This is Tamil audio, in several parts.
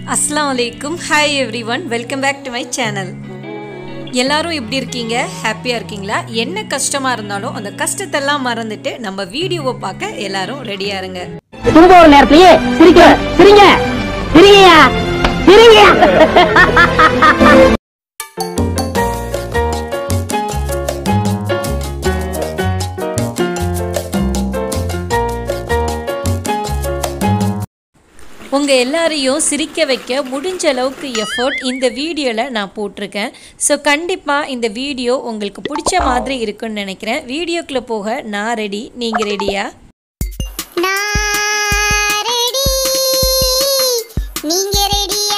அஸ்லாம் வலைக்கும் hi everyone welcome back to my channel எல்லாரும் எப்படி இருக்கீங்க ஹாப்பியாக இருக்கீங்களா என்ன கஷ்டமாக இருந்தாலும் அந்த கஷ்டத்தெல்லாம் மறந்துட்டு நம்ம வீடியோவை பார்க்க எல்லாரும் ரெடியாக இருங்க தூங்க ஒரு நேரத்திலேயே சிரிக்க சிரிங்க சிரிங்கயா சிரிங்கயா உங்கள் எல்லாரையும் சிரிக்க வைக்க முடிஞ்ச அளவுக்கு எஃபர்ட் இந்த வீடியோவில் நான் போட்டிருக்கேன் ஸோ கண்டிப்பாக இந்த வீடியோ உங்களுக்கு பிடிச்ச மாதிரி இருக்குன்னு நினைக்கிறேன் வீடியோக்குள்ளே போக நான் ரெடி நீங்கள் ரெடியா நான் ரெடி நீங்க ரெடியா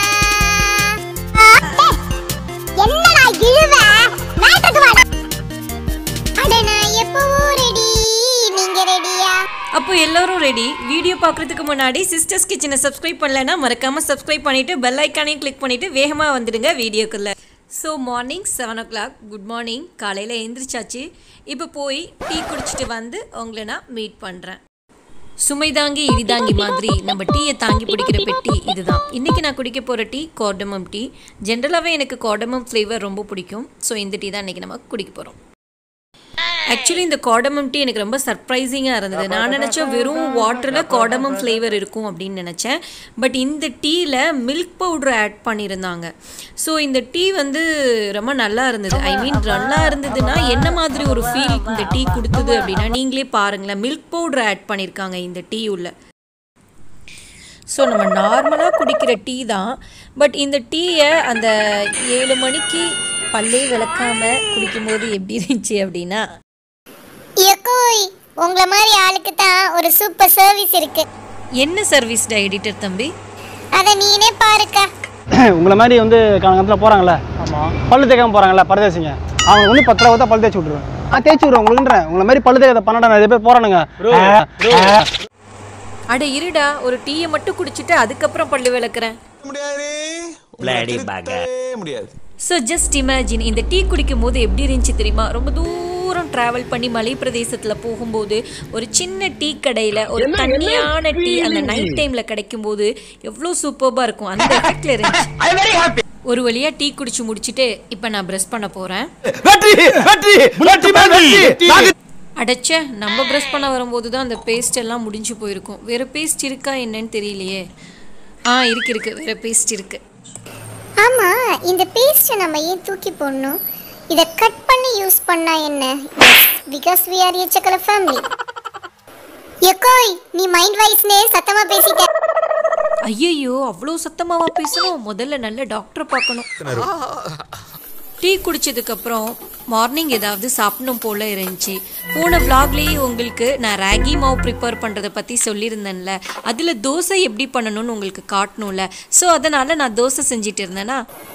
என்னடா இழுவ மேட்டுக்கு வாடா அட நான் எப்பவோ ரெடி நீங்க ரெடியா அப்போ எல்லோரும் ரெடி வீடியோ பார்க்குறதுக்கு முன்னாடி சிஸ்டர்ஸ் கிச்சனை சப்ஸ்கிரைப் பண்ணலைன்னா மறக்காமல் சப்ஸ்கிரைப் பண்ணிவிட்டு பெல் ஐக்கானையும் கிளிக் பண்ணிவிட்டு வேகமாக வந்துடுங்க வீடியோக்குள்ளே so morning seven o'clock good morning காலையில் எழுந்திரிச்சாச்சு இப்போ போய் டீ குடிச்சிட்டு வந்து உங்களை நான் மீட் பண்ணுறேன் சுமை தாங்கி இடிதாங்கி மாதிரி நம்ம டீயை தாங்கி பிடிக்கிற பெட்டி இதுதான் இன்றைக்கி நான் குடிக்க போகிற டீ கார்டமம் டீ ஜென்ரலாகவே எனக்கு கார்டமம் ஃப்ளேவர் ரொம்ப பிடிக்கும் ஸோ இந்த டீ தான் இன்றைக்கி நம்ம குடிக்க போகிறோம் ஆக்சுவலி இந்த கார்டமம் டீ எனக்கு ரொம்ப சர்ப்ரைசிங்காக இருந்தது நான் நினச்சேன் வெறும் வாட்டரில் கார்டமம் ஃப்ளேவர் இருக்கும் அப்படின்னு நினச்சேன் பட் இந்த டீயில் மில்க் பவுடர் ஆட் பண்ணியிருந்தாங்க ஸோ இந்த டீ வந்து ரொம்ப நல்லா இருந்தது ஐ மீன் நல்லா இருந்ததுன்னா என்ன மாதிரி ஒரு ஃபீல் இந்த டீ கொடுத்தது அப்படின்னா நீங்களே பாருங்களேன் மில்க் பவுடர் ஆட் பண்ணியிருக்காங்க இந்த டீ உள்ள ஸோ நம்ம நார்மலாக குடிக்கிற டீ தான் பட் இந்த டீயை அந்த ஏழு மணிக்கு பல்லே விளக்காம குடிக்கும்போது எப்படி இருந்துச்சு அப்படின்னா யக்கோய் உங்கள மாதிரி ஆளுக்கு தான் ஒரு சூப்பர் சர்வீஸ் இருக்கு என்ன சர்வீஸ்டா எடிட்டர் தம்பி அத நீனே பாருக்கா உங்களை மாதிரி வந்து காலங்கத்தில் போகிறாங்களே பல்லு தேய்க்காம போகிறாங்கல்ல பரதேசிங்க அவங்க வந்து பத்து ரூபா தான் பல்லு தேய்ச்சி விட்ருவேன் ஆ தேய்ச்சி விட்ருவேன் உங்களுன்றேன் உங்களை மாதிரி பல்லு தேய்க்காத பன்னெண்டா நிறைய பேர் போகிறானுங்க அட இருடா ஒரு டீயை மட்டும் குடிச்சிட்டு அதுக்கப்புறம் பல்லு விளக்குறேன் Bloody bugger. முடியாது ஸோ ஜஸ்ட் இமேஜின் இந்த டீ குடிக்கும் போது எப்படி இருந்துச்சு தெரியுமா ரொம்ப தூரம் ட்ராவல் பண்ணி மலை பிரதேசத்தில் போகும்போது ஒரு சின்ன டீ கடையில் ஒரு தண்ணியான டீ அந்த நைட் டைமில் கிடைக்கும் போது எவ்வளோ சூப்பராக இருக்கும் அந்த எஃபெக்டில் இருந்துச்சு ஒரு வழியாக டீ குடிச்சு முடிச்சிட்டு இப்போ நான் ப்ரெஷ் பண்ண போகிறேன் வெற்றி வெற்றி வெற்றி மேல் வெற்றி அடைச்ச நம்ம ப்ரெஷ் பண்ண வரும்போது தான் அந்த பேஸ்ட் எல்லாம் முடிஞ்சு போயிருக்கும் வேறு பேஸ்ட் இருக்கா என்னன்னு தெரியலையே ஆ இருக்கு இருக்கு வேறு பேஸ்ட் இருக்கு ஆமா இந்த பேஸ்ட்டை நம்ம ஏன் தூக்கி போடணும் இத கட் பண்ணி யூஸ் பண்ணா என்ன பிகாஸ் வி ஆர் எச்சக்கல ஃபேமிலி யக்கோய் நீ மைண்ட் வைஸ்னே சத்தமா பேசிட்ட ஐயையோ அவ்வளோ சத்தமாவா பேசணும் முதல்ல நல்ல டாக்டரை பார்க்கணும் டீ குடிச்சதுக்கு அப்புறம் மார்னிங் ஏதாவது சாப்பிடணும் போல இருந்துச்சு போன vlogலயே உங்களுக்கு நான் ராகி மாவு ப்ரிப்பேர் பண்ணுறதை பற்றி சொல்லியிருந்தேன்ல அதில் தோசை எப்படி பண்ணணும்னு உங்களுக்கு காட்டணும்ல ஸோ அதனால் நான் தோசை செஞ்சுட்டு இருந்தேனா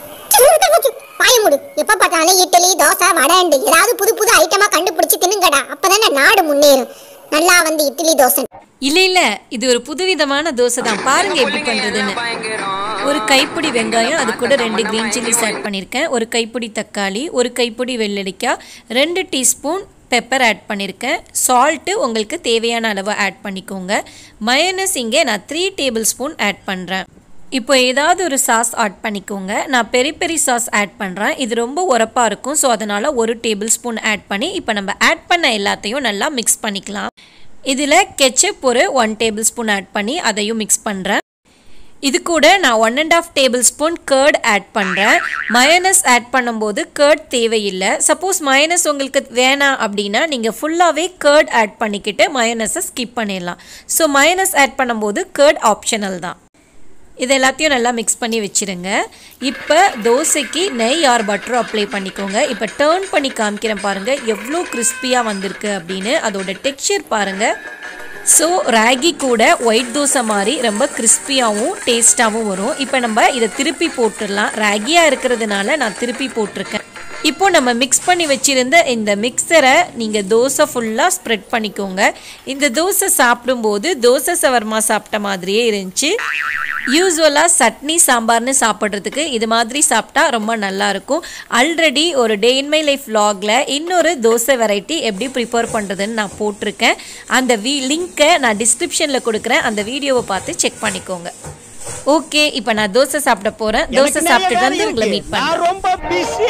பாய மூடு எப்ப பார்த்தாலும் இட்லி தோசை வடைண்டு ஏதாவது புது புது ஐட்டமா கண்டுபிடிச்சு தின்னுங்கடா அப்பதானே நாடு முன்னேறும் நல்லா வந்து இட்லி தோசை இல்லை இல்லை இது ஒரு புதுவிதமான தோசை தான் பாருங்க எப்படி பண்ணுறதுன்னு ஒரு கைப்பிடி வெங்காயம் அது கூட ரெண்டு க்ரீன் சில்லிஸ் ஆட் பண்ணியிருக்கேன் ஒரு கைப்பிடி தக்காளி ஒரு கைப்பிடி வெள்ளரிக்காய் ரெண்டு டீஸ்பூன் பெப்பர் ஆட் பண்ணியிருக்கேன் சால்ட்டு உங்களுக்கு தேவையான அளவு ஆட் பண்ணிக்கோங்க மயனஸ் இங்கே நான் த்ரீ டேபிள் ஸ்பூன் ஆட் பண்ணுறேன் இப்போ ஏதாவது ஒரு சாஸ் ஆட் பண்ணிக்கோங்க நான் பெரி பெரி சாஸ் ஆட் பண்ணுறேன் இது ரொம்ப உரப்பாக இருக்கும் ஸோ அதனால் ஒரு டேபிள் ஸ்பூன் ஆட் பண்ணி இப்போ நம்ம ஆட் பண்ண எல்லாத்தையும் நல்லா மிக்ஸ் பண்ணிக்கலாம் இதில் கெச்சப் ஒரு ஒன் டேபிள் ஸ்பூன் ஆட் பண்ணி அதையும் மிக்ஸ் பண்ணுறேன் இது கூட நான் one and half tablespoon curd add பண்ணுறேன் மயனஸ் ஆட் பண்ணும்போது கர்ட் தேவையில்லை சப்போஸ் மயனஸ் உங்களுக்கு வேணாம் அப்படின்னா நீங்கள் ஃபுல்லாகவே கர்ட் ஆட் பண்ணிக்கிட்டு மயனஸை ஸ்கிப் பண்ணிடலாம் ஸோ மயனஸ் ஆட் பண்ணும்போது கர்ட் ஆப்ஷனல் தான் இது எல்லாத்தையும் நல்லா மிக்ஸ் பண்ணி வச்சிருங்க இப்போ தோசைக்கு நெய் ஆர் பட்டரோ அப்ளை பண்ணிக்கோங்க இப்போ டேர்ன் பண்ணி காமிக்கிறேன் பாருங்கள் எவ்வளோ கிறிஸ்பியாக வந்திருக்கு அப்படின்னு அதோட டெக்ஸ்சர் பாருங்கள் ஸோ ராகி கூட ஒயிட் தோசை மாதிரி ரொம்ப கிறிஸ்பியாகவும் டேஸ்ட்டாகவும் வரும் இப்போ நம்ம இதை திருப்பி போட்டுடலாம் ராகியாக இருக்கிறதுனால நான் திருப்பி போட்டிருக்கேன் இப்போ நம்ம மிக்ஸ் பண்ணி வச்சிருந்த இந்த மிக்சரை நீங்கள் தோசை ஃபுல்லாக ஸ்ப்ரெட் பண்ணிக்கோங்க இந்த தோசை சாப்பிடும்போது தோசை சவர்மா சாப்பிட்ட மாதிரியே இருந்துச்சு யூஸ்வலாக சட்னி சாம்பார்னு சாப்பிட்றதுக்கு இது மாதிரி சாப்பிட்டா ரொம்ப நல்லா இருக்கும் ஆல்ரெடி ஒரு டே இன் மை லைஃப் vlogல இன்னொரு தோசை வெரைட்டி எப்படி ப்ரிப்பேர் பண்ணுறதுன்னு நான் போட்டிருக்கேன் அந்த வி லிங்க்கை நான் டிஸ்கிரிப்ஷனில் கொடுக்குறேன் அந்த வீடியோவை பார்த்து செக் பண்ணிக்கோங்க ஓகே இப்போ நான் தோசை சாப்பிட போறேன் தோசை சாப்பிட்டுட்டு வந்து உங்களை மீட் பண்றேன் ரொம்ப பிஸி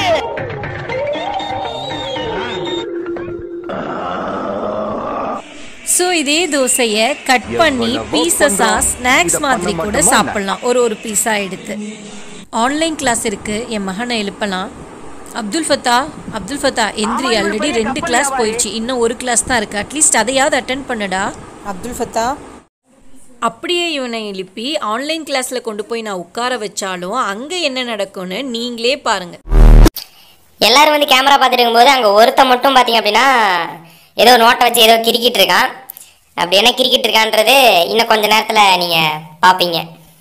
ஸோ இதே தோசையை கட் பண்ணி பீசஸா ஸ்நாக்ஸ் மாதிரி கூட சாப்பிடலாம் ஒரு ஒரு பீஸா எடுத்து ஆன்லைன் கிளாஸ் இருக்கு என் மகனை எழுப்பலாம் அப்துல் ஃபத்தா அப்துல் ஃபத்தா எந்திரி ஆல்ரெடி ரெண்டு கிளாஸ் போயிடுச்சு இன்னும் ஒரு கிளாஸ் தான் இருக்கு அட்லீஸ்ட் அதையாவது அட்டன் பண்ணுடா அப்துல் ஃபத்தா அப்படியே இவனை எழுப்பி ஆன்லைன் கிளாஸ்ல கொண்டு போய் நான் உட்கார வச்சாலும் அங்க என்ன நடக்கும்னு நீங்களே பாருங்க எல்லாரும் வந்து கேமரா பார்த்துட்டு இருக்கும்போது அங்கே ஒருத்தன் மட்டும் பார்த்தீங்க அப்படின்னா ஏதோ நோட்டை வச்சு ஏதோ கிரிக்கிட்டு இருக்கான் அப்படி என்ன கிரிக்கிட்டு இருக்கான்றது இன்னும் கொஞ்ச நேரத்தில் நீங்கள் பார்ப்பீங்க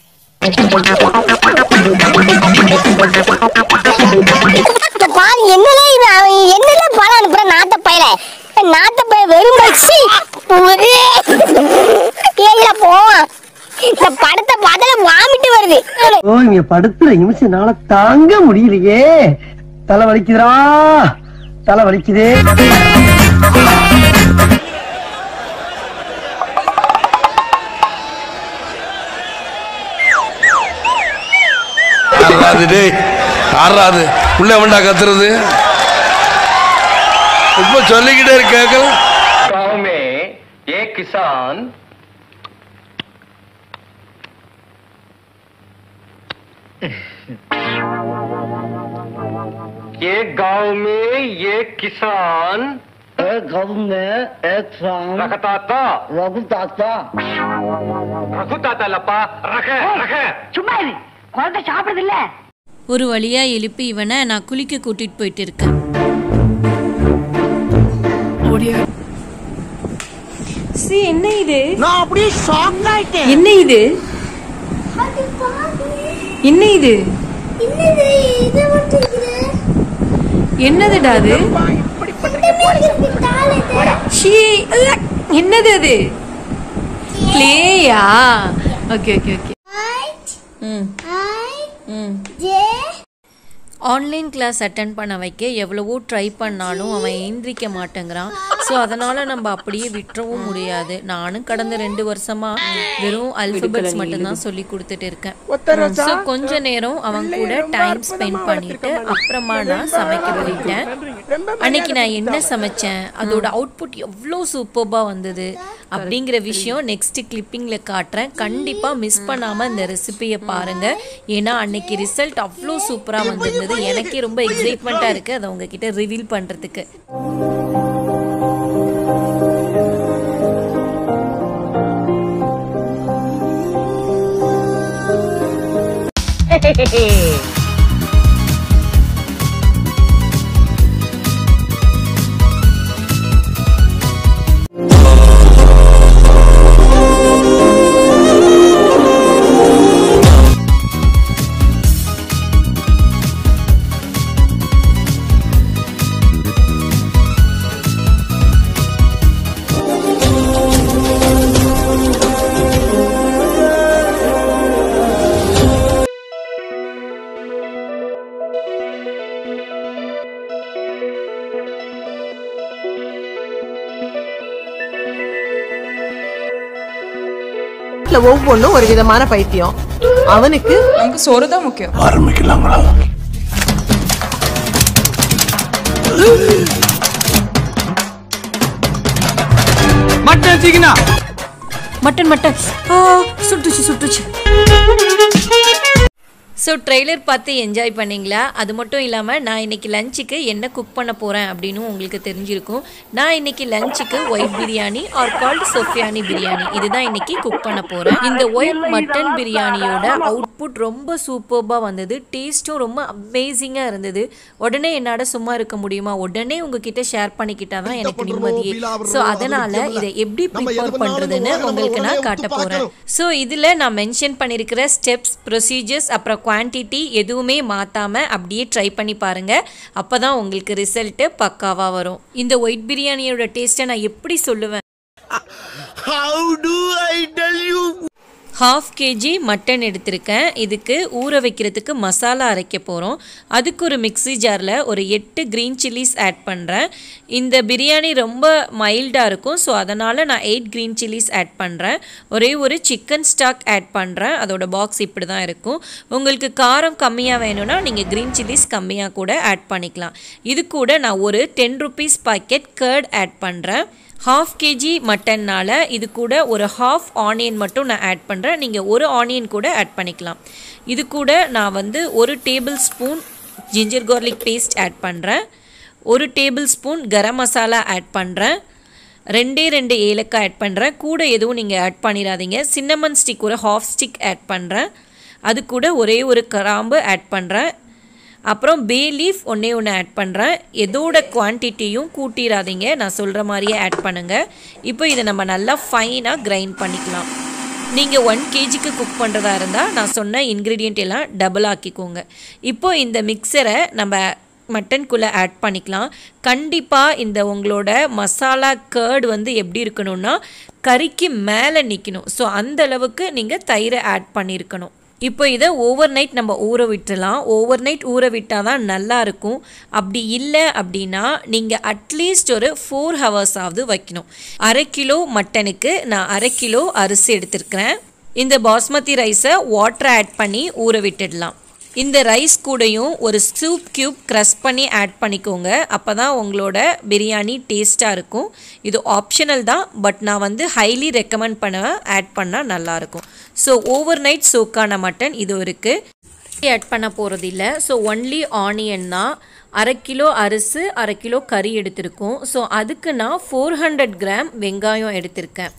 பாரு என்னலே இது அவன் என்னல பணம் அனுப்புற நாட்ட பையல நாட்ட பைய வெறும் பச்சி ஏயில போவான் இந்த படத்தை பார்த்தால வாமிட்டு வருது ஓ இங்க படுத்துற நிமிஷம்னால தாங்க முடியலையே தலை வலிக்குதுடா தலை வலிக்குதே ஆறாது டேய் ஆறாது உள்ள வேண்டா கத்துறது இப்ப சொல்லிக்கிட்டே இருக்கு கேட்கல गांव में एक किसान एक गांव में एक किसान एक गाँव में एक शाम रखता था रघु ताता रखता था लपा रखे रखे சும்மா இரு குழந்தை சாப்பிடுறது இல்ல ஒரு வழியா எழுப்பி இவனை நான் குளிக்க கூட்டிட்டு போயிட்டு இருக்கேன் சி என்ன இது நான் அப்படியே ஷாக் ஆயிட்டேன் என்ன இது என்ன இது என்னதுடா அது ஷீ அக், என்னது அது கிளேயா ஓகே ஓகே ஓகே ம் ம் ஆன்லைன் கிளாஸ் அட்டன் பண்ண வைக்க எவ்வளவோ ட்ரை பண்ணாலும் அவன் எந்திரிக்க மாட்டேங்கிறான் ஸோ அதனால் நம்ம அப்படியே விட்டுறவும் முடியாது நானும் கடந்த ரெண்டு வருஷமா வெறும் அல்பபெட்ஸ் மட்டும்தான் சொல்லி கொடுத்துட்டு இருக்கேன் ஸோ கொஞ்ச நேரம் அவன் கூட டைம் ஸ்பெண்ட் பண்ணிட்டு அப்புறமா நான் சமைக்க போயிட்டேன் அன்னைக்கு நான் என்ன சமைச்சேன் அதோட அவுட்புட் எவ்வளோ சூப்பர்பாக வந்தது அப்படிங்கிற விஷயம் நெக்ஸ்ட் கிளிப்பிங்கில் காட்டுறேன் கண்டிப்பாக மிஸ் பண்ணாமல் இந்த ரெசிபியை பாருங்க ஏன்னா அன்னைக்கு ரிசல்ட் அவ்வளோ சூப்பராக வந்திருந்தது எனக்கே ரொம்ப எக்ஸைட்மெண்ட்டாக இருக்குது அதை உங்ககிட்ட ரிவீல் பண்ணுறதுக்கு ஒவ்வொன்றும் ஒரு விதமான பைத்தியம் அவனுக்கு நமக்கு சோறு தான் முக்கியம் ஆரம்பிக்கலாங்களா மட்டன் சிக்கனா மட்டன் மட்டன் ஆ சுட்டுச்சு சுட்டுச்சு ஸோ ட்ரெய்லர் பார்த்து என்ஜாய் பண்ணீங்களா அது மட்டும் இல்லாமல் நான் இன்னைக்கு லஞ்சுக்கு என்ன குக் பண்ண போகிறேன் அப்படின்னு உங்களுக்கு தெரிஞ்சிருக்கும் நான் இன்னைக்கு லஞ்சுக்கு white biryani or called Sofiyani biryani இதுதான் இன்னைக்கு குக் பண்ண போகிறேன் இந்த ஒயிட் மட்டன் பிரியாணியோட அவுட்புட் ரொம்ப சூப்பர்பாக வந்தது டேஸ்ட்டும் ரொம்ப அமேசிங்காக இருந்தது உடனே என்னால் சும்மா இருக்க முடியுமா உடனே உங்ககிட்ட ஷேர் பண்ணிக்கிட்டா தான் எனக்கு நிம்மதியே ஸோ அதனால் இதை எப்படி ப்ரிப்பேர் பண்ணுறதுன்னு உங்களுக்கு நான் காட்ட போகிறேன் ஸோ இதில் நான் மென்ஷன் பண்ணியிருக்கிற ஸ்டெப்ஸ் ப்ரொசீஜர்ஸ் அப்புறம் குவான்டிட்டி எதுவுமே மாற்றாமல் அப்படியே ட்ரை பண்ணி பாருங்கள் அப்போ தான் உங்களுக்கு ரிசல்ட்டு பக்காவாக வரும் இந்த ஒயிட் பிரியாணியோட டேஸ்ட்டை நான் எப்படி சொல்லுவேன் How do I tell you? Half KG mutton எடுத்திருக்கேன் இதுக்கு ஊற வைக்கிறதுக்கு மசாலா அரைக்க போகிறோம் அதுக்கு ஒரு மிக்ஸி ஜாரில் ஒரு எட்டு க்ரீன் சில்லிஸ் ஆட் பண்ணுறேன் இந்த பிரியாணி ரொம்ப மைல்டாக இருக்கும் ஸோ அதனால் நான் எயிட் க்ரீன் சில்லிஸ் ஆட் பண்ணுறேன் ஒரே ஒரு சிக்கன் ஸ்டாக் ஆட் பண்ணுறேன் அதோட பாக்ஸ் இப்படி தான் இருக்கும் உங்களுக்கு காரம் கம்மியாக வேணும்னா நீங்கள் க்ரீன் சில்லிஸ் கம்மியாக கூட ஆட் பண்ணிக்கலாம் இது கூட நான் ஒரு ten rupees packet curd add பண்ணுறேன் ஹாஃப் கேஜி மட்டன்னால் இது கூட ஒரு ஹாஃப் ஆனியன் மட்டும் நான் ஆட் பண்ணுறேன் நீங்கள் ஒரு ஆனியன் கூட ஆட் பண்ணிக்கலாம் இது கூட நான் வந்து ஒரு tablespoon ginger garlic paste add பண்ணுறேன் ஒரு tablespoon garam masala add பண்ணுறேன் ரெண்டே ரெண்டு ஏலக்காய் ஆட் பண்ணுறேன் கூட எதுவும் நீங்கள் ஆட் பண்ணிடாதீங்க சின்னமன் ஸ்டிக் ஒரு ஹாஃப் ஸ்டிக் ஆட் பண்ணுறேன் அது கூட ஒரே ஒரு கிராம்பு ஆட் பண்ணுறேன் அப்புறம் பே லீஃப் ஒன்றே ஒன்று ஆட் பண்ணுறேன் எதோட குவான்டிட்டியும் கூட்டிடாதீங்க நான் சொல்கிற மாதிரியே ஆட் பண்ணுங்கள் இப்போ இதை நம்ம நல்லா ஃபைனாக கிரைண்ட் பண்ணிக்கலாம் நீங்கள் ஒன் கேஜிக்கு குக் பண்ணுறதா இருந்தால் நான் சொன்ன இன்க்ரீடியண்ட் எல்லாம் டபுள் ஆக்கிக்கோங்க இப்போ இந்த மிக்சரை நம்ம மட்டன்குள்ளே ஆட் பண்ணிக்கலாம் கண்டிப்பாக இந்த உங்களோட மசாலா கர்டு வந்து எப்படி இருக்கணும்னா கறிக்கு மேலே நிற்கணும் ஸோ அந்த அளவுக்கு நீங்கள் தயிரை ஆட் பண்ணியிருக்கணும் இப்போ இதை ஓவர் நைட் நம்ம ஊற விட்டுலாம் ஓவர் நைட் ஊற விட்டால் தான் நல்லாயிருக்கும் அப்படி இல்லை அப்படின்னா நீங்கள் அட்லீஸ்ட் ஒரு ஃபோர் ஹவர்ஸாவது வைக்கணும் அரை கிலோ மட்டனுக்கு நான் அரை கிலோ அரிசி எடுத்திருக்கிறேன் இந்த பாஸ்மதி ரைஸை வாட்டர் ஆட் பண்ணி ஊற விட்டுடலாம் இந்த ரைஸ் கூடயும் ஒரு சூப் க்யூப் க்ரஷ் பண்ணி ஆட் பண்ணிக்கோங்க அப்போ தான் உங்களோட பிரியாணி டேஸ்ட்டாக இருக்கும் இது ஆப்ஷனல் தான் பட் நான் வந்து ஹைலி ரெக்கமெண்ட் பண்ணுவேன் ஆட் பண்ணால் நல்லாயிருக்கும் ஸோ ஓவர் நைட் சோக்கான மட்டன் இது இருக்குது ஆட் பண்ண போகிறது இல்லை ஸோ ஒன்லி ஆனியன் தான் அரை கிலோ அரிசி அரை கிலோ கறி எடுத்திருக்கோம் ஸோ அதுக்கு நான் ஃபோர் ஹண்ட்ரட் கிராம் வெங்காயம் எடுத்திருக்கேன்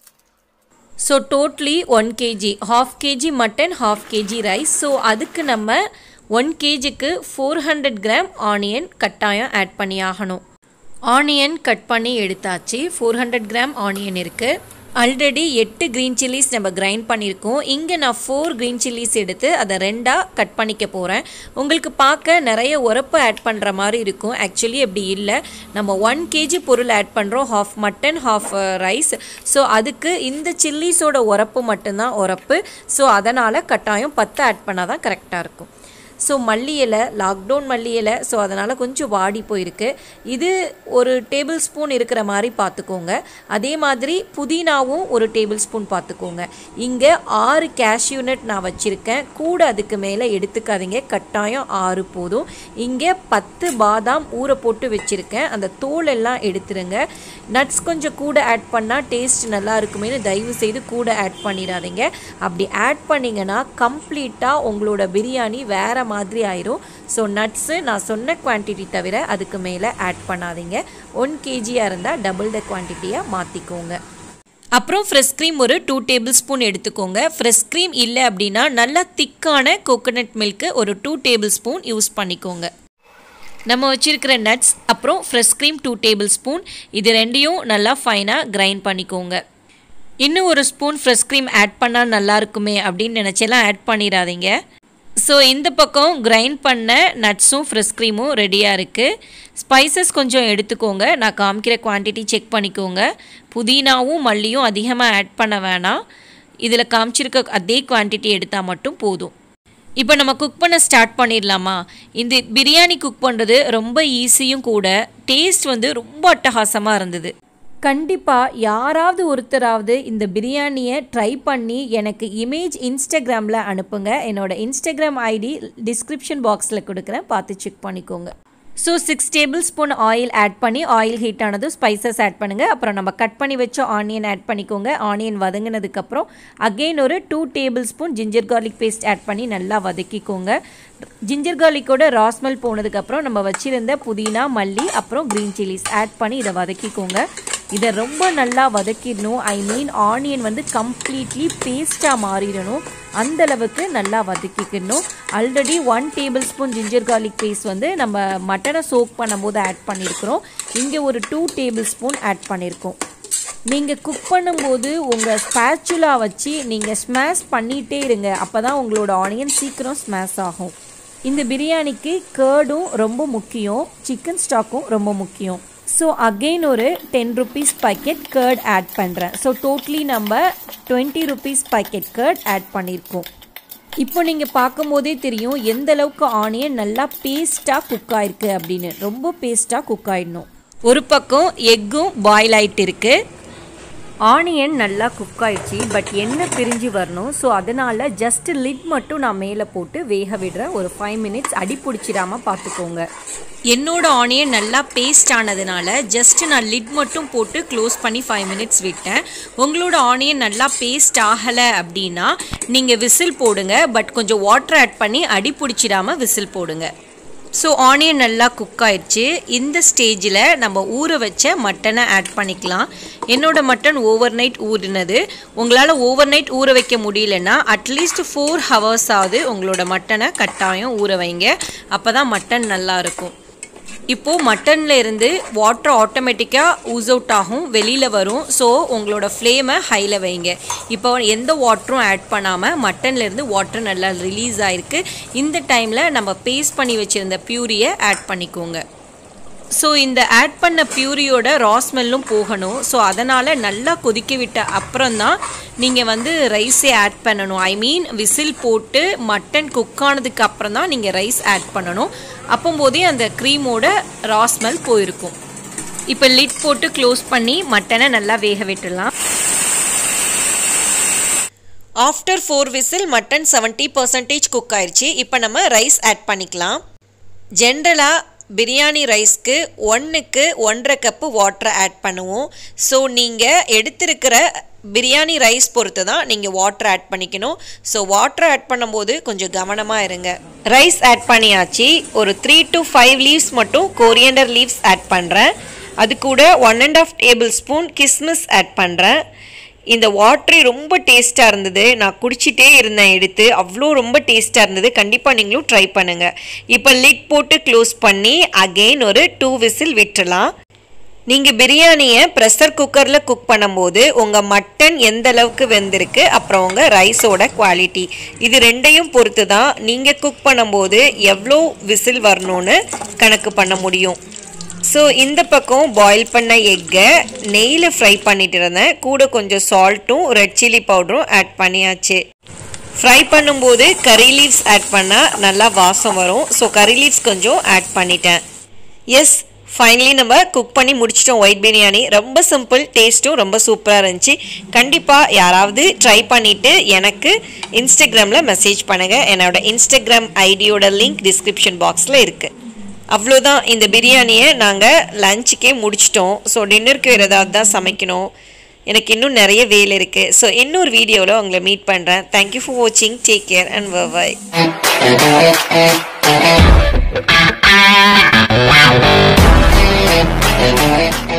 so totally one KG half KG mutton half KG rice so அதுக்கு நம்ம ஒன் கேஜிக்கு ஃபோர் ஹண்ட்ரட் கிராம் ஆனியன் கட்டாயம் ஆட் பண்ணி ஆகணும் ஆனியன் கட் பண்ணி எடுத்தாச்சு ஃபோர் ஹண்ட்ரட் கிராம் ஆனியன் இருக்குது ஆல்ரெடி எட்டு க்ரீன் சில்லிஸ் நம்ம கிரைண்ட் பண்ணியிருக்கோம் இங்கே நான் ஃபோர் க்ரீன் சில்லிஸ் எடுத்து அதை ரெண்டாக கட் பண்ணிக்க போகிறேன் உங்களுக்கு பார்க்க நிறைய உரப்பு ஆட் பண்ணுற மாதிரி இருக்கும் ஆக்சுவலி அப்படி இல்லை நம்ம ஒன் கேஜி பொருள் ஆட் பண்ணுறோம் half mutton half rice so அதுக்கு இந்த சில்லிஸோட உரப்பு மட்டும்தான் உரப்பு ஸோ அதனால் கட்டாயம் பத்து ஆட் பண்ணால் தான் கரெக்டாக இருக்கும் ஸோ மல்லி இலை லாக்டவுன் மல்லி இலை ஸோ அதனால் கொஞ்சம் வாடி போயிருக்கு இது ஒரு டேபிள் ஸ்பூன் இருக்கிற மாதிரி பார்த்துக்கோங்க அதே மாதிரி புதினாவும் ஒரு டேபிள் ஸ்பூன் பார்த்துக்கோங்க இங்கே ஆறு கேஷ்யூ நட் நான் வச்சுருக்கேன் கூட அதுக்கு மேலே எடுத்துக்காதீங்க கட்டாயம் ஆறு போதும் இங்கே பத்து பாதாம் ஊற போட்டு வச்சுருக்கேன் அந்த தோல் எல்லாம் எடுத்துருங்க நட்ஸ் கொஞ்சம் கூட ஆட் பண்ணால் டேஸ்ட் நல்லா இருக்குமேனு தயவு செய்து கூட ஆட் பண்ணிடாதீங்க அப்படி ஆட் பண்ணிங்கன்னா கம்ப்ளீட்டாக உங்களோட பிரியாணி வேறு மாதிரி ஆயிரும் ஸோ நட்ஸு நான் சொன்ன குவான்டிட்டி தவிர அதுக்கு மேலே ஆட் பண்ணாதீங்க ஒன் கேஜியாக இருந்தால் டபுள் த குவான்டிட்டியாக மாற்றிக்கோங்க அப்புறம் ஃப்ரெஷ் க்ரீம் ஒரு டூ டேபிள் ஸ்பூன் எடுத்துக்கோங்க ஃப்ரெஷ் க்ரீம் இல்லை அப்படின்னா நல்லா திக்கான கோகோனட் மில்க்கு ஒரு டூ டேபிள் ஸ்பூன் யூஸ் பண்ணிக்கோங்க நம்ம வச்சுருக்கிற நட்ஸ் அப்புறம் fresh cream two tablespoon இது ரெண்டையும் நல்லா ஃபைனாக கிரைண்ட் பண்ணிக்கோங்க இன்னும் ஒரு ஸ்பூன் ஃப்ரெஷ் க்ரீம் ஆட் பண்ணால் நல்லா இருக்குமே அப்படின்னு நினச்செல்லாம் ஆட் பண்ணிடாதீங்க ஸோ இந்த பக்கம் கிரைண்ட் பண்ண நட்ஸும் ஃப்ரெஷ் க்ரீமும் ரெடியாக இருக்குது ஸ்பைசஸ் கொஞ்சம் எடுத்துக்கோங்க நான் காமிக்கிற குவான்டிட்டி செக் பண்ணிக்கோங்க புதினாவும் மல்லியும் அதிகமாக ஆட் பண்ண வேணாம் இதில் காமிச்சிருக்க அதே குவான்டிட்டி எடுத்தால் மட்டும் போதும் இப்போ நம்ம குக் பண்ண ஸ்டார்ட் பண்ணிடலாமா இந்த பிரியாணி குக் பண்ணுறது ரொம்ப ஈஸியும் கூட டேஸ்ட் வந்து ரொம்ப அட்டகாசமாக இருந்தது கண்டிப்பாக யாராவது ஒருத்தராவது இந்த பிரியாணியை ட்ரை பண்ணி எனக்கு இமேஜ் இன்ஸ்டாகிராமில் அனுப்புங்க என்னோட இன்ஸ்டாகிராம் ஐடி டிஸ்கிரிப்ஷன் பாக்ஸில் கொடுக்குறேன் பார்த்து செக் பண்ணிக்கோங்க so six tablespoon oil add பண்ணி ஆயில் ஹீட் ஆனதும் ஸ்பைசஸ் ஆட் பண்ணுங்கள் அப்புறம் நம்ம கட் பண்ணி வச்ச ஆனியன் ஆட் பண்ணிக்கோங்க ஆனியன் வதங்கினதுக்கப்புறம் அகெயின் ஒரு two tablespoon ginger garlic paste add பண்ணி நல்லா வதக்கிக்கோங்க ஜிஞ்சர் கார்லிக்கோட ராஸ்மெல் போனதுக்கப்புறம் நம்ம வச்சுருந்த புதினா மல்லி அப்புறம் க்ரீன் சில்லிஸ் ஆட் பண்ணி இதை வதக்கிக்கோங்க இதை ரொம்ப நல்லா வதக்கிடணும் ஐ மீன் ஆனியன் வந்து கம்ப்ளீட்லி பேஸ்ட்டாக மாறிடணும் அந்த அளவுக்கு நல்லா வதக்கிக்கணும் already one tablespoon ginger garlic paste வந்து நம்ம மட்டனை சோக் பண்ணும்போது ஆட் பண்ணியிருக்கிறோம் இங்கே ஒரு டூ டேபிள் ஸ்பூன் ஆட் பண்ணியிருக்கோம் நீங்கள் குக் பண்ணும்போது உங்கள் ஸ்பேச்சுலா வச்சு நீங்கள் ஸ்மாஷ் பண்ணிகிட்டே இருங்க அப்போ தான் உங்களோட ஆனியன் சீக்கிரம் ஸ்மாஷ் ஆகும் இந்த பிரியாணிக்கு கேர்டும் ரொம்ப முக்கியம் சிக்கன் ஸ்டாக்கும் ரொம்ப முக்கியம் ஸோ அகெயின் ஒரு ten rupees packet curd add பண்ணுறேன் ஸோ டோட்டலி நம்ம twenty rupees packet curd add பண்ணியிருக்கோம் இப்போ நீங்கள் பார்க்கும்போதே தெரியும் எந்த அளவுக்கு ஆனியன் நல்லா பேஸ்ட்டாக குக் ஆயிருக்கு அப்படின்னு ரொம்ப பேஸ்ட்டாக குக் ஆயிடணும் ஒரு பக்கம் எக்கும் பாயில் ஆயிட்டு இருக்கு ஆனியன் நல்லா குக் ஆயிடுச்சு பட் எண்ணெய் பிரிஞ்சு வரணும் ஸோ அதனால் ஜஸ்ட் லிட் மட்டும் நான் மேலே போட்டு வேக விடுறேன் ஒரு ஃபைவ் மினிட்ஸ் அடி பிடிச்சிடாம பார்த்துக்கோங்க என்னோட ஆனியன் நல்லா பேஸ்ட் ஆனதுனால ஜஸ்ட் நான் லிட் மட்டும் போட்டு க்ளோஸ் பண்ணி ஃபைவ் மினிட்ஸ் விட்டேன் உங்களோட ஆனியன் நல்லா பேஸ்ட் ஆகலை அப்படின்னா நீங்கள் விசில் போடுங்க பட் கொஞ்சம் வாட்டர் ஆட் பண்ணி அடி பிடிச்சிடாம விசில் போடுங்க ஸோ ஆனியன் நல்லா குக் ஆயிடுச்சு இந்த ஸ்டேஜில் நம்ம ஊற வச்ச மட்டனை ஆட் பண்ணிக்கலாம் என்னோட மட்டன் ஓவர் நைட் ஊறினது உங்களால் ஓவர் நைட் ஊற வைக்க முடியலன்னா அட்லீஸ்ட் ஃபோர் ஹவர்ஸ் ஆகுது உங்களோட மட்டனை கட்டாயம் ஊற வைங்க அப்போ தான் மட்டன் நல்லா இருக்கும் இப்போது மட்டனில் இருந்து வாட்டர் ஆட்டோமேட்டிக்காக ஊஸ் அவுட் ஆகும் வெளியில் வரும் ஸோ உங்களோட ஃப்ளேமை ஹையில் வைங்க இப்போ எந்த வாட்டரும் ஆட் பண்ணாமல் மட்டன்லேருந்து வாட்டர் நல்லா ரிலீஸ் ஆகிருக்கு இந்த டைமில் நம்ம பேஸ்ட் பண்ணி வச்சுருந்த பியூரியை ஆட் பண்ணிக்கோங்க ஸோ இந்த ஆட் பண்ண பியூரியோட ரா ஸ்மெல்லும் போகணும் ஸோ அதனால் நல்லா கொதிக்க விட்ட அப்புறம் தான் நீங்கள் வந்து ரைஸே ஆட் பண்ணணும் ஐ மீன் விசில் போட்டு மட்டன் குக் ஆனதுக்கு அப்புறம் தான் நீங்கள் ரைஸ் ஆட் பண்ணணும் அப்போம்போதே அந்த க்ரீமோட ரா ஸ்மெல் போயிருக்கும் இப்போ லிட் போட்டு க்ளோஸ் பண்ணி மட்டனை நல்லா வேக விட்டுடலாம் after four whistle mutton seventy percentage cook ஆயிடுச்சு இப்போ நம்ம ரைஸ் ஆட் பண்ணிக்கலாம் ஜென்ரலாக பிரியாணி ரைஸ்க்கு ஒன்றுக்கு ஒன்றரை கப்பு வாட்டரை ஆட் பண்ணுவோம் ஸோ நீங்கள் எடுத்திருக்கிற பிரியாணி ரைஸ் பொறுத்து தான் நீங்கள் வாட்டர் ஆட் பண்ணிக்கணும் ஸோ வாட்டர் ஆட் பண்ணும்போது கொஞ்சம் கவனமாக இருங்க ரைஸ் ஆட் பண்ணியாச்சு ஒரு த்ரீ டு ஃபைவ் லீவ்ஸ் மட்டும் கோரியண்டர் லீவ்ஸ் ஆட் பண்ணுறேன் அது கூட one and half tablespoon கிஸ்மிஸ் ஆட் பண்ணுறேன் இந்த வாட்டரே ரொம்ப டேஸ்ட்டாக இருந்தது நான் குடிச்சிட்டே இருந்தேன் எடுத்து அவ்வளோ ரொம்ப டேஸ்ட்டாக இருந்தது கண்டிப்பாக நீங்களும் ட்ரை பண்ணுங்கள் இப்போ லிட் போட்டு க்ளோஸ் பண்ணி அகெயின் ஒரு டூ விசில் விட்டுறலாம் நீங்கள் பிரியாணியை ப்ரெஷர் குக்கரில் குக் பண்ணும்போது உங்கள் மட்டன் எந்த அளவுக்கு வெந்திருக்கு அப்புறம் உங்கள் ரைஸோட குவாலிட்டி இது ரெண்டையும் பொறுத்து தான் நீங்கள் குக் பண்ணும்போது எவ்வளோ விசில் வரணும்னு கணக்கு பண்ண முடியும் ஸோ இந்த பக்கம் பாயில் பண்ண எக்கை நெய்யில் ஃப்ரை பண்ணிட்டு இருந்தேன் கூட கொஞ்சம் சால்ட்டும் ரெட் சில்லி பவுடரும் ஆட் பண்ணியாச்சு ஃப்ரை பண்ணும்போது கறி லீவ்ஸ் ஆட் பண்ணால் நல்லா வாசம் வரும் ஸோ கறி லீவ்ஸ் கொஞ்சம் ஆட் பண்ணிட்டேன் எஸ் ஃபைனலி நம்ம குக் பண்ணி முடிச்சிட்டோம் ஒயிட் பிரியாணி ரொம்ப சிம்பிள் டேஸ்ட்டும் ரொம்ப சூப்பராக இருந்துச்சு கண்டிப்பாக யாராவது ட்ரை பண்ணிவிட்டு எனக்கு இன்ஸ்டாகிராமில் மெசேஜ் பண்ணுங்கள் என்னோட இன்ஸ்டாகிராம் ஐடியோட லிங்க் டிஸ்கிரிப்ஷன் பாக்ஸில் இருக்குது அவ்வளோதான் இந்த பிரியாணியை நாங்கள் லஞ்சுக்கே முடிச்சிட்டோம் ஸோ டின்னருக்கு வேறு ஏதாவது தான் சமைக்கணும் எனக்கு இன்னும் நிறைய வேலை இருக்குது ஸோ இன்னொரு வீடியோவில் உங்களை மீட் பண்ணுறேன் தேங்க்யூ ஃபார் வாட்சிங் take care and bye Wow.